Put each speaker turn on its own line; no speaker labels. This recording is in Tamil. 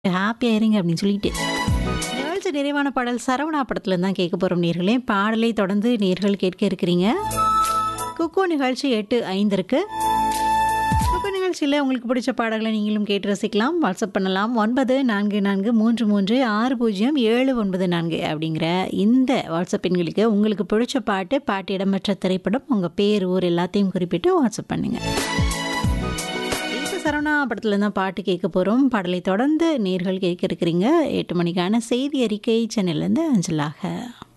ஹாப்பியா இருங்க அப்படின்னு சொல்லிட்டு. நிகழ்ச்சி நிறைவான பாடல் சரவணா படத்துல தான் கேட்க போறோம் நேர்களே. பாடலை தொடர்ந்து நேர்கள் கேட்க இருக்கிறீங்க. குக்கு நிகழ்ச்சி 8:05 இருக்கு. குக்கு நிகழ்ச்சியில உங்களுக்கு பிடிச்ச பாடல்களை நீங்களும் கேட்டு ரசிக்கலாம். வாட்ஸ்அப் பண்ணலாம் 9443360794 அப்படிங்கிற இந்த வாட்ஸ்அப் எண்களுக்கு உங்களுக்கு பிடிச்ச பாட்டு, பாட்டு இடம்பெற்ற திரைப்படம், உங்க பேர், ஊர் எல்லாத்தையும் குறிப்பிட்டு வாட்ஸ்அப் பண்ணுங்க. இப்ப சரவணா படத்துல தான் பாட்டு கேட்க போறோம். பாடலை தொடர்ந்து நேர்கள் கேட்க இருக்கிறீங்க. 8 மணிக்கான செய்தி அறிக்கை சென்னையிலேருந்து அஞ்சலாக.